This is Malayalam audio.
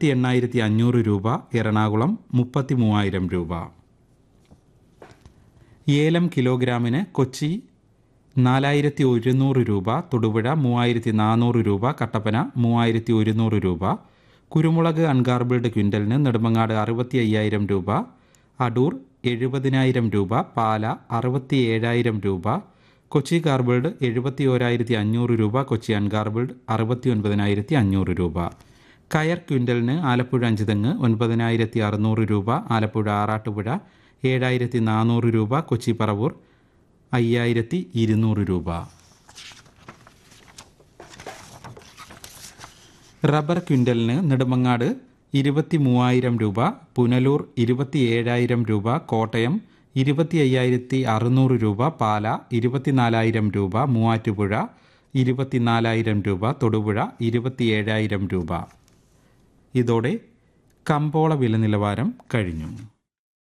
ഇരുപത്തി എണ്ണായിരത്തി അഞ്ഞൂറ് രൂപ എറണാകുളം മുപ്പത്തി മൂവായിരം രൂപ ഏലം കിലോഗ്രാമിന് കൊച്ചി നാലായിരത്തി ഒരുന്നൂറ് രൂപ തൊടുപുഴ മൂവായിരത്തി നാനൂറ് രൂപ കട്ടപ്പന മൂവായിരത്തി ഒരുന്നൂറ് രൂപ കുരുമുളക് അൺഗാർബിൾഡ് ക്വിൻ്റലിന് നെടുമങ്ങാട് അറുപത്തി അയ്യായിരം രൂപ അടൂർ എഴുപതിനായിരം രൂപ പാല അറുപത്തി ഏഴായിരം രൂപ കൊച്ചി ഗാർബിൾഡ് എഴുപത്തി ഓരായിരത്തി അഞ്ഞൂറ് രൂപ കൊച്ചി അൺഗാർബിൾഡ് അറുപത്തി ഒൻപതിനായിരത്തി അഞ്ഞൂറ് രൂപ കയർ ക്വിൻ്റലിന് ആലപ്പുഴ അഞ്ചുതെങ്ങ് ഒൻപതിനായിരത്തി അറുന്നൂറ് രൂപ ആലപ്പുഴ ആറാട്ടുപുഴ ഏഴായിരത്തി നാനൂറ് രൂപ കൊച്ചി പറവൂർ അയ്യായിരത്തി ഇരുന്നൂറ് രൂപ റബ്ബർ ക്വിൻ്റലിന് നെടുമങ്ങാട് ഇരുപത്തി മൂവായിരം രൂപ പുനലൂർ ഇരുപത്തി ഏഴായിരം രൂപ കോട്ടയം ഇരുപത്തി അയ്യായിരത്തി അറുന്നൂറ് രൂപ പാല ഇരുപത്തിനാലായിരം രൂപ മൂവാറ്റുപുഴ ഇരുപത്തിനാലായിരം രൂപ തൊടുപുഴ ഇരുപത്തി ഏഴായിരം രൂപ ഇതോടെ കമ്പോള വില നിലവാരം കഴിഞ്ഞു